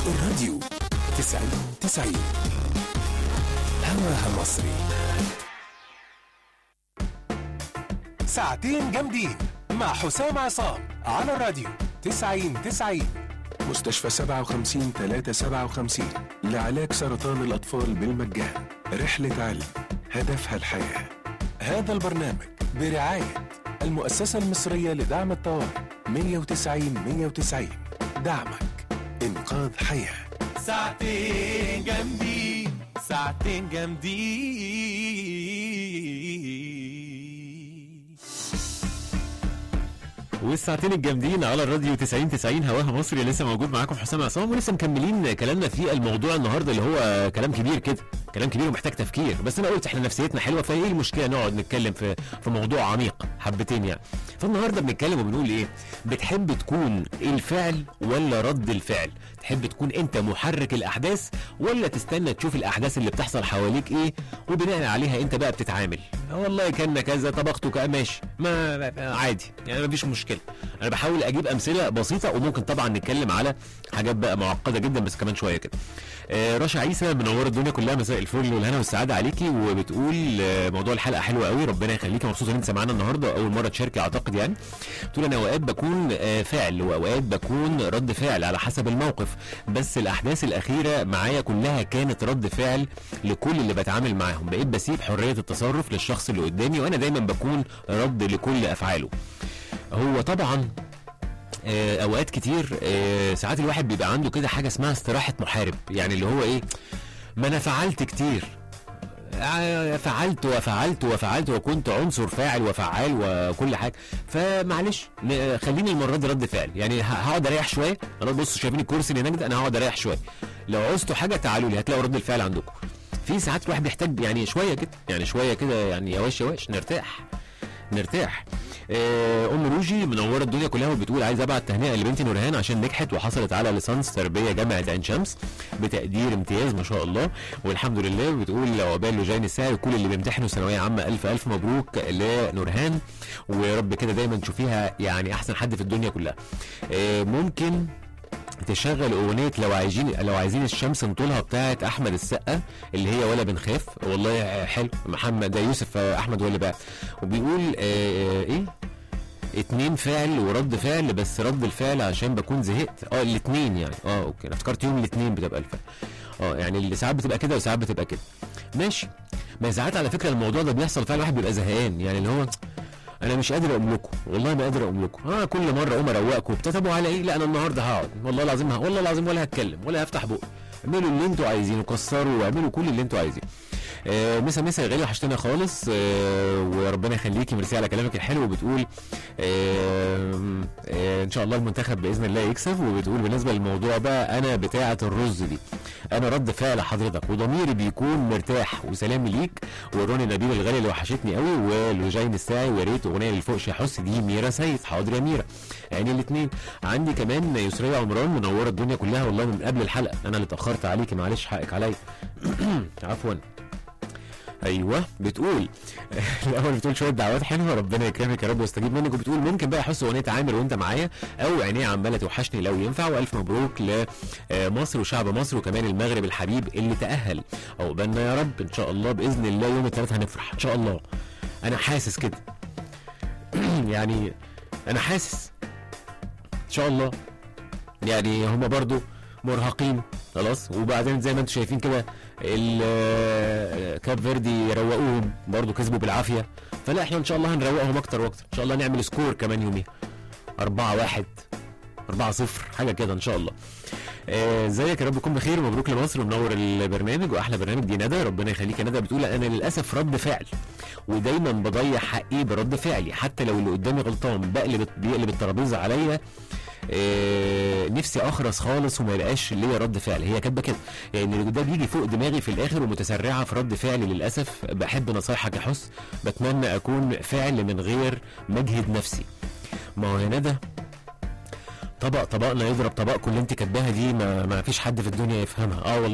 الراديو تسعين تسعين هواها مصري ساعتين جامدين مع حسام عصام على الراديو تسعين تسعين مستشفى سبعة وخمسين تلاتة سبعة وخمسين لعلاج سرطان الأطفال بالمجان رحلة علم هدفها الحياة هذا البرنامج برعاية المؤسسة المصرية لدعم الطوارئ 190 190 دعمك إنقاذ حياة ساعتين جامدين ساعتين جامدين والساعتين الجامدين على الراديو 90 90 هواها مصري لسه موجود معاكم حسام عصام ولسه مكملين كلامنا في الموضوع النهارده اللي هو كلام كبير كده كلام كبير ومحتاج تفكير بس انا قلت احنا نفسيتنا حلوه فايه المشكله نقعد نتكلم في في موضوع عميق حبتين يعني فالنهارده بنتكلم وبنقول ايه بتحب تكون الفعل ولا رد الفعل تحب تكون انت محرك الاحداث ولا تستنى تشوف الاحداث اللي بتحصل حواليك ايه وبناء عليها انت بقى بتتعامل والله كان كذا طبخته كذا ماشي ما ما- عادي يعني مفيش مشكله انا بحاول اجيب امثله بسيطه وممكن طبعا نتكلم على حاجات بقى معقده جدا بس كمان شويه كده آه، رشا عيسى منوره الدنيا كلها مساء الفل والهنا والسعاده عليكي وبتقول آه، موضوع الحلقه حلو قوي ربنا يخليكي مبسوطه ان انت سمعانا النهارده اول مره تشاركي اعتقد يعني بتقول انا اوقات بكون آه، فعل واوقات بكون رد فعل على حسب الموقف بس الاحداث الاخيره معايا كلها كانت رد فعل لكل اللي بتعامل معاهم بقيت بسيب حريه التصرف للشخص اللي قدامي وانا دايما بكون رد لكل افعاله هو طبعا آه، اوقات كتير آه، ساعات الواحد بيبقى عنده كده حاجه اسمها استراحه محارب يعني اللي هو ايه ما انا فعلت كتير آه، فعلت وفعلت وفعلت وكنت عنصر فاعل وفعال وكل حاجه فمعلش ن- خليني المره دي رد فعل يعني ه- هقعد اريح شويه انا بص شايفين الكرسي اللي هناك ده انا هقعد اريح شويه لو عوزتوا حاجه تعالوا لي هتلاقوا رد الفعل عندكم في ساعات الواحد بيحتاج يعني شويه كده يعني شويه كده يعني يواش يواش نرتاح نرتاح آه، ام روجي منوره الدنيا كلها وبتقول عايز ابعت تهنئه لبنتي نورهان عشان نجحت وحصلت على ليسانس تربيه جامعه عين شمس بتقدير امتياز ما شاء الله والحمد لله بتقول عقبال لجين السعي وكل اللي بيمتحنوا ثانويه عامه الف الف مبروك لنورهان ويا رب كده دايما تشوفيها يعني احسن حد في الدنيا كلها آه، ممكن تشغل اغنيه لو عايزين لو عايزين الشمس نطولها بتاعت احمد السقا اللي هي ولا بنخاف والله حلو محمد ده يوسف آه، احمد هو اللي بعت وبيقول آه آه، ايه اتنين فعل ورد فعل بس رد الفعل عشان بكون زهقت اه الاتنين يعني اه اوكي انا افتكرت يوم الاتنين بتبقى الفعل اه يعني اللي ساعات بتبقى كده وساعات بتبقى كده ماشي ما ساعات على فكره الموضوع ده بيحصل فعلا الواحد بيبقى زهقان يعني اللي هو انا مش قادر اقوم لكم والله ما قادر اقوم لكم اه كل مره اقوم اروقكم وبتاع طب على ايه لا انا النهارده هقعد والله العظيم ه- والله العظيم ولا هتكلم ولا هفتح بقي اعملوا اللي انتوا عايزينه كسروا واعملوا كل اللي انتوا عايزينه آه مسا مسا يا غالي وحشتنا خالص آه وربنا يخليكي ميرسي على كلامك الحلو وبتقول آه آه ان شاء الله المنتخب باذن الله يكسب وبتقول بالنسبه للموضوع بقى انا بتاعه الرز دي انا رد فعل حضرتك وضميري بيكون مرتاح وسلام ليك وروني نبيل الغالي اللي وحشتني قوي ولجين الساعي ويا ريت اغنيه للفوقش حس دي ميرا سيد حاضر يا ميرا يعني الاثنين عندي كمان يسرية عمران منوره الدنيا كلها والله من قبل الحلقه انا اللي اتاخرت عليكي معلش حقك عليا عفوا ايوه بتقول الاول بتقول شويه دعوات حلوه ربنا يكرمك يا رب ويستجيب منك وبتقول ممكن بقى احس اغنيه عامر وانت معايا او عينيه عماله توحشني لو ينفع والف مبروك لمصر وشعب مصر وكمان المغرب الحبيب اللي تاهل عقبالنا يا رب ان شاء الله باذن الله يوم الثلاث هنفرح ان شاء الله انا حاسس كده يعني انا حاسس ان شاء الله يعني هما برضو مرهقين خلاص وبعدين زي ما انتم شايفين كده ال- كاب فيردي روقوهم برضو كسبوا بالعافيه فلا احنا ان شاء الله هنروقهم اكتر واكتر ان شاء الله نعمل سكور كمان يوميها 4 1 4 0 حاجه كده ان شاء الله آه، ازيك يا رب تكون بخير ومبروك لمصر ومنور البرنامج واحلى برنامج دي ندى ربنا يخليك يا ندى بتقول انا للاسف رد فعل ودايما بضيع حقي برد فعلي حتى لو اللي قدامي غلطان بقلب بيقلب الترابيزه عليا آه، نفسي اخرس خالص وما يبقاش ليا رد فعل هي كاتبه كده يعني اللي ده بيجي فوق دماغي في الاخر ومتسرعه في رد فعلي للاسف بحب نصايحك يا حس بتمنى اكون فعل من غير ما اجهد نفسي ما هو يا ندى طبق طبقنا يضرب طبقكم اللي انت كاتباها دي ما, ما فيش حد في الدنيا يفهمها اه والله